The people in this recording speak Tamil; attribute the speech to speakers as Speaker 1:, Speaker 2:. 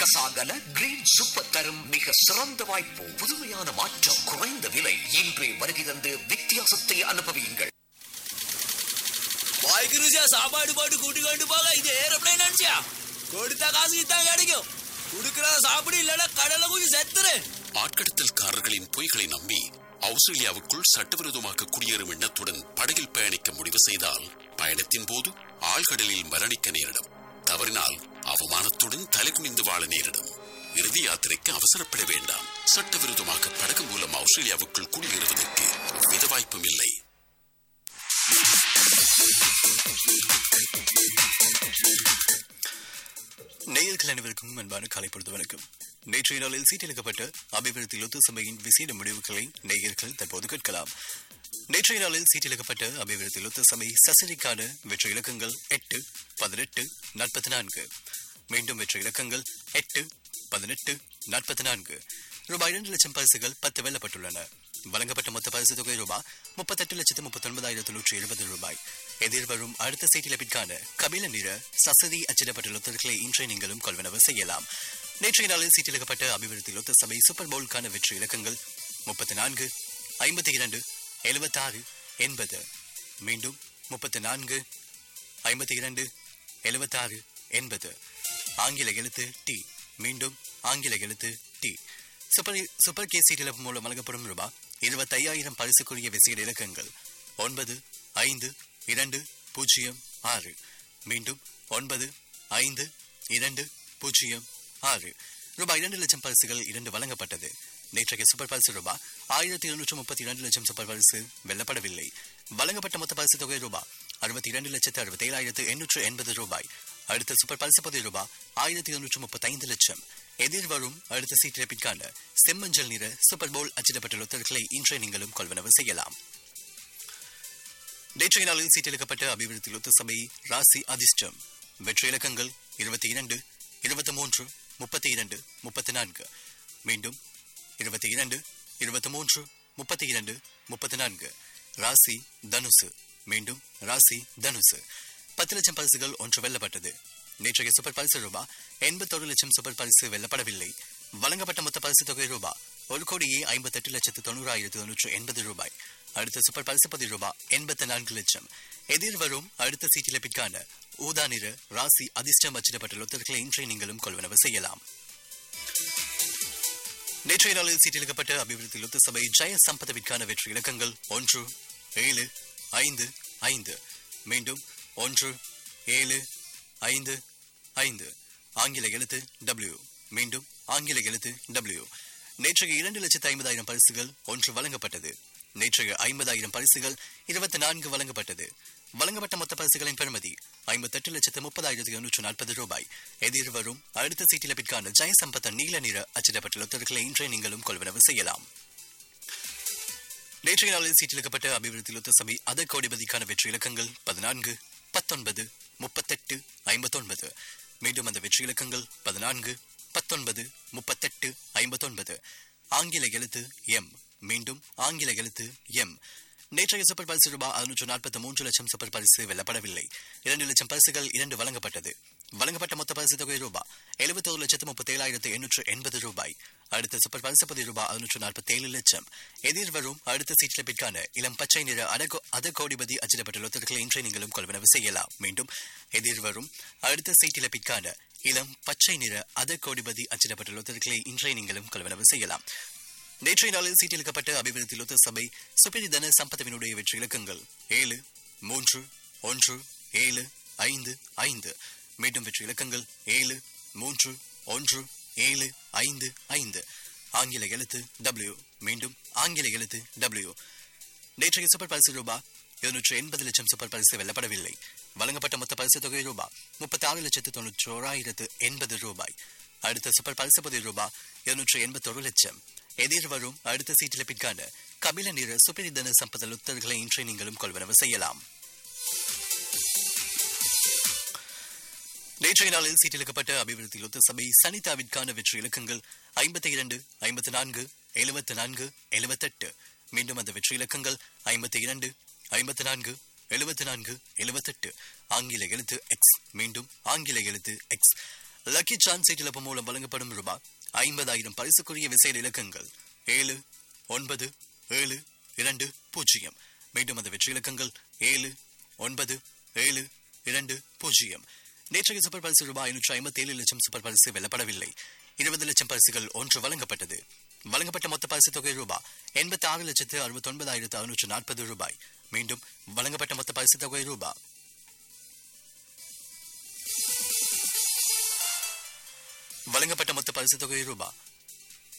Speaker 1: கசாகல கிரீன் சூப்பர் தரும் மிக சிறந்த வாய்ப்பு புதுமையான மாற்றம் குறைந்த விலை இன்றே வருகை தந்து வித்தியாசத்தை அனுபவியுங்கள்
Speaker 2: வாய்க்கு ருசியா சாப்பாடு போட்டு கூட்டி கொண்டு போக இது ஏரோப்ளேன் நினைச்சியா கொடுத்த காசு இதான் கிடைக்கும் குடுக்கற சாப்பிடு இல்லைன்னா கடலை குதி செத்துரு
Speaker 3: ஆட்கடத்தல்காரர்களின் பொய்களை நம்பி ஆஸ்திரேலியாவுக்குள் சட்டவிரோதமாக குடியேறும் எண்ணத்துடன் படகில் பயணிக்க முடிவு செய்தால் பயணத்தின் போது ஆழ்கடலில் மரணிக்க நேரிடும் தவறினால் அவமானத்துடன் தலைகுனிந்து வாழ நேரிடும் இறுதி யாத்திரைக்கு அவசரப்பட வேண்டாம் சட்டவிரோதமாக படகு மூலம் ஆஸ்திரேலியாவுக்குள் குடியேறுவதற்கு எவ்வித வாய்ப்பும் இல்லை
Speaker 4: நேயர்கள் அனைவருக்கும் அன்பான காலை பொழுது வணக்கம் நேற்றைய நாளில் சீட்டெடுக்கப்பட்ட அபிவிருத்தி லொத்து சபையின் விசேட முடிவுகளை நேயர்கள் தற்போது கேட்கலாம் நேற்றைய நாளில் சீட்டெடுக்கப்பட்ட அபிவிருத்தி லொத்து சபை சசிரிக்கான வெற்றி இலக்கங்கள் எட்டு பதினெட்டு நாற்பத்தி நான்கு மீண்டும் வெற்றி இலக்கங்கள் எட்டு பதினெட்டு நாற்பத்தி நான்கு ரூபாய் இரண்டு லட்சம் பரிசுகள் பத்து வெல்லப்பட்டுள்ளன வழங்கப்பட்ட மொத்த பரிசு தொகை ரூபாய் முப்பத்தெட்டு லட்சத்து முப்பத்தொன்பதாயிரத்து நூற்றி எழுபது ரூபாய் எதிர்வரும் அடுத்த சீட்டிலப்பிற்கான கபில நிற சசதி அச்சிடப்பட்ட லொத்தர்களை இன்றைய நீங்களும் கொள்வனவு செய்யலாம் நேற்றைய நாளில் சீட்டிலக்கப்பட்ட அபிவிருத்தி லொத்த சபை சூப்பர் பவுலுக்கான வெற்றி இலக்கங்கள் முப்பத்தி நான்கு ஐம்பத்தி இரண்டு எழுபத்தாறு எண்பது மீண்டும் முப்பத்தி நான்கு ஐம்பத்தி இரண்டு எழுபத்தாறு எண்பது ஆங்கில எழுத்து டி மீண்டும் ஆங்கில எழுத்து டி சூப்பர் சூப்பர் கே சீட்டில் மூலம் வழங்கப்படும் ரூபாய் இருபத்தையாயிரம் பரிசுக்குரிய விசேட இலக்கங்கள் ஒன்பது ஐந்து இரண்டு பூஜ்ஜியம் ஆறு மீண்டும் ஒன்பது ஐந்து இரண்டு பூஜ்ஜியம் ஆறு ரூபாய் இரண்டு லட்சம் பரிசுகள் இரண்டு வழங்கப்பட்டது நேற்றைய சூப்பர் பரிசு ரூபாய் ஆயிரத்தி எழுநூற்று முப்பத்தி இரண்டு லட்சம் சூப்பர் பரிசு வெல்லப்படவில்லை வழங்கப்பட்ட மொத்த பரிசு தொகை ரூபாய் அறுபத்தி இரண்டு லட்சத்து அறுபத்தி ஏழாயிரத்து எண்ணூற்று எண்பது ரூபாய் அடுத்த சூப்பர் பரிசு பதவி ரூபாய் ஆயிரத்தி எழுநூற்று முப்பத்தைந்து லட்சம் எதிர்வரும் அடுத்த சீட்டிழப்பிற்கான செம்மஞ்சள் நிற சூப்பர் பவுல் அச்சிடப்பட்ட லொத்தர்களை இன்றைய நீங்களும் கொள்வனவு செய்யலாம் நேற்றைய நாளில் சீட்டெடுக்கப்பட்ட அபிவிருத்தி லொத்த சபை ராசி அதிர்ஷ்டம் வெற்றி இலக்கங்கள் இருபத்தி இரண்டு இருபத்தி மூன்று முப்பத்தி இரண்டு முப்பத்தி நான்கு மீண்டும் இருபத்தி இரண்டு இருபத்தி மூன்று முப்பத்தி இரண்டு முப்பத்தி நான்கு ராசி தனுசு மீண்டும் ராசி தனுசு பத்து லட்சம் பரிசுகள் ஒன்று வெல்லப்பட்டது நேற்றைய சூப்பர் பரிசு ரூபாய் எண்பத்தொரு லட்சம் சூப்பர் பரிசு வெல்லப்படவில்லை வழங்கப்பட்ட மொத்த பரிசு தொகை ரூபாய் ஒரு கோடியே ஐம்பத்தெட்டு லட்சத்து தொண்ணூறாயிரத்து தொன்னூற்று எண்பது ரூபாய் அடுத்த சூப்பர் பரிசு பதி ரூபாய் எண்பத்தி நான்கு லட்சம் எதிர்வரும் அடுத்த சீட்டிலப்பிற்கான ஊதா நிற ராசி அதிர்ஷ்டம் அச்சிடப்பட்ட லொத்தர்களை இன்றைய நீங்களும் கொள்வனவு செய்யலாம் நேற்றைய நாளில் சீட்டிலிக்கப்பட்ட அபிவிருத்தி லொத்த சபை ஜெய சம்பதவிற்கான வெற்றி இலக்கங்கள் ஒன்று ஏழு ஐந்து ஐந்து மீண்டும் ஒன்று ஏழு ஐந்து ஐந்து ஆங்கில எழுத்து டபிள்யூ மீண்டும் ஆங்கில எழுத்து டபிள்யூ நேற்றைய இரண்டு லட்சத்து ஐம்பதாயிரம் பரிசுகள் ஒன்று வழங்கப்பட்டது நேற்றைய ஐம்பதாயிரம் பரிசுகள் இருபத்தி நான்கு வழங்கப்பட்டது வழங்கப்பட்ட மொத்த பரிசுகளின் பெறுமதி ஐம்பத்தெட்டு லட்சத்து முப்பதாயிரத்து எண்ணூற்று நாற்பது ரூபாய் எதிர்வரும் அடுத்த சீட்டிலப்பிற்கான ஜெயசம்பத்தன் நீல நிற அச்சிடப்பட்ட லொத்தர்களை இன்றைய நீங்களும் கொள்வனவு செய்யலாம் நேற்றைய நாளில் சீட்டிலிக்கப்பட்ட அபிவிருத்தி லொத்த சபை அத கோடிபதிக்கான வெற்றி இலக்கங்கள் பதினான்கு பத்தொன்பது முப்பத்தெட்டு ஐம்பத்தொன்பது மீண்டும் அந்த வெற்றி இலக்கங்கள் பதினான்கு பத்தொன்பது முப்பத்தெட்டு ஐம்பத்தொன்பது ஆங்கில எழுத்து எம் மீண்டும் ஆங்கில எழுத்து எம் நேற்றைய சூப்பர் பரிசு ரூபாய் அறுநூற்று நாற்பத்தி மூன்று லட்சம் சூப்பர் பரிசு வெல்லப்படவில்லை இரண்டு லட்சம் பரிசுகள் இரண்டு வழங்கப்பட்டது வழங்கப்பட்ட மொத்த பரிசு தொகை ரூபாய் எழுபத்தோரு லட்சத்து முப்பத்தி ஏழாயிரத்து எண்ணூற்று எண்பது ரூபாய் அடுத்த சூப்பர் பரிசு பதி ரூபாய் அறுநூற்று நாற்பத்தி ஏழு லட்சம் எதிர்வரும் அடுத்த சீட்டிலப்பிற்கான இளம் பச்சை நிற அடகோ அத கோடிபதி அச்சிடப்பட்ட லொத்தர்களை இன்றைய நீங்களும் கொள்வனவு செய்யலாம் மீண்டும் எதிர்வரும் அடுத்த சீட்டிலப்பிற்கான இளம் பச்சை நிற அத கோடிபதி அச்சிடப்பட்ட லொத்தர்களை இன்றைய நீங்களும் கொள்வனவு செய்யலாம் நேற்றைய நாளில் சீட்டிலிக்கப்பட்ட அபிவிருத்தி லொத்த சபை சுப்பிரிதன சம்பதவினுடைய வெற்றி இலக்கங்கள் ஏழு மூன்று ஒன்று ஏழு ஐந்து ஐந்து மீண்டும் வெற்றி இலக்கங்கள் ஏழு மூன்று ஒன்று ஏழு ஐந்து ஐந்து ஆங்கில எழுத்து டபிள்யூ மீண்டும் ஆங்கில எழுத்து டபிள்யூ நேற்றைய சூப்பர் பரிசு ரூபாய் இருநூற்று எண்பது லட்சம் சூப்பர் பரிசு வெல்லப்படவில்லை வழங்கப்பட்ட மொத்த பரிசு தொகை ரூபாய் முப்பத்தி ஆறு லட்சத்து தொண்ணூற்றி ஓராயிரத்து எண்பது ரூபாய் அடுத்த சூப்பர் பரிசு பதி ரூபாய் இருநூற்று எண்பத்தொரு லட்சம் எதிர்வரும் அடுத்த சீட்டிலப்பிற்கான கபில நிற சுப்பிரிதன சம்பத லுத்தர்களை இன்றைய நீங்களும் கொள்வனவு செய்யலாம் நேற்றைய நாளில் சீட்டிலிக்கப்பட்ட அபிவிருத்தி லொத்த சபை சனிதாவிற்கான வெற்றி இலக்கங்கள் ஐம்பத்தி இரண்டு ஐம்பத்தி நான்கு எழுபத்தி நான்கு எழுபத்தெட்டு மீண்டும் அந்த வெற்றி இலக்கங்கள் ஐம்பத்தி இரண்டு ஐம்பத்தி நான்கு எழுபத்தி நான்கு எழுபத்தெட்டு ஆங்கில எழுத்து எக்ஸ் மீண்டும் ஆங்கில எழுத்து எக்ஸ் லக்கி சான்ஸ் சீட்டிழப்பு மூலம் வழங்கப்படும் ரூபாய் ஐம்பதாயிரம் பரிசுக்குரிய விசேட இலக்கங்கள் ஏழு ஒன்பது ஏழு இரண்டு பூஜ்ஜியம் மீண்டும் அந்த வெற்றி இலக்கங்கள் ஏழு ஒன்பது ஏழு இரண்டு பூஜ்ஜியம் நேற்றைய சூப்பர் பரிசு ரூபாய் ஐநூற்றி ஐம்பத்தி ஏழு லட்சம் சூப்பர் பரிசு வெல்லப்படவில்லை இருபது லட்சம் பரிசுகள் ஒன்று வழங்கப்பட்டது வழங்கப்பட்ட மொத்த பரிசு தொகை ரூபாய் எண்பத்தி ஆறு லட்சத்து அறுபத்தி ஒன்பதாயிரத்து அறுநூற்று நாற்பது ரூபாய் மீண்டும் வழங்கப்பட்ட மொத்த பரிசு தொகை ரூபாய் வழங்கப்பட்ட மொத்த பரிசு தொகை ரூபாய்